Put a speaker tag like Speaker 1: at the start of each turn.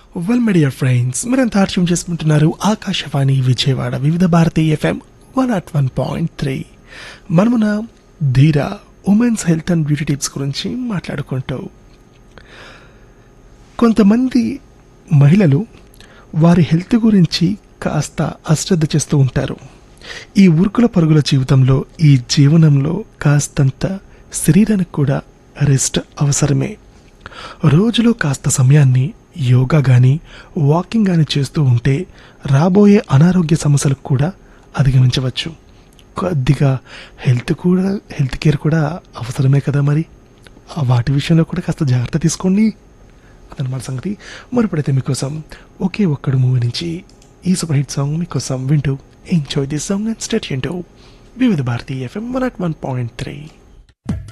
Speaker 1: well media friends మీరంతా ఆర్చం చేసుకుంటున్నారు Akashvani Vijayawada Vividh Bharati FM one at one point three మనమున ధీర women's health and beauty tips గురించి మాట్లాడుకుంటూ కొంతమంది మహిళలు వారి హెల్త్ గురించి కాస్త అశ్రద్ధ చేస్తూ ఉంటారు ఈ ఉరుకుల పరుగుల జీవితంలో ఈ జీవనంలో కాస్తంత శరీరానికి కూడా రెస్ట్ అవసరమే రోజులో కాస్త సమయాన్ని యోగా కానీ వాకింగ్ కానీ చేస్తూ ఉంటే రాబోయే అనారోగ్య సమస్యలకు కూడా అధిగమించవచ్చు కొద్దిగా హెల్త్ కూడా హెల్త్ కేర్ కూడా అవసరమే కదా మరి ఆ వాటి విషయంలో కూడా కాస్త జాగ్రత్త తీసుకోండి అదనమాట సంగతి మరి ఇప్పుడైతే మీకోసం ఒకే ఒక్కడు మూవీ నుంచి ఈ సూపర్ హిట్ సాంగ్ మీకోసం వింటూ enjoy this song and stay Vividh Bharati FM one at one point three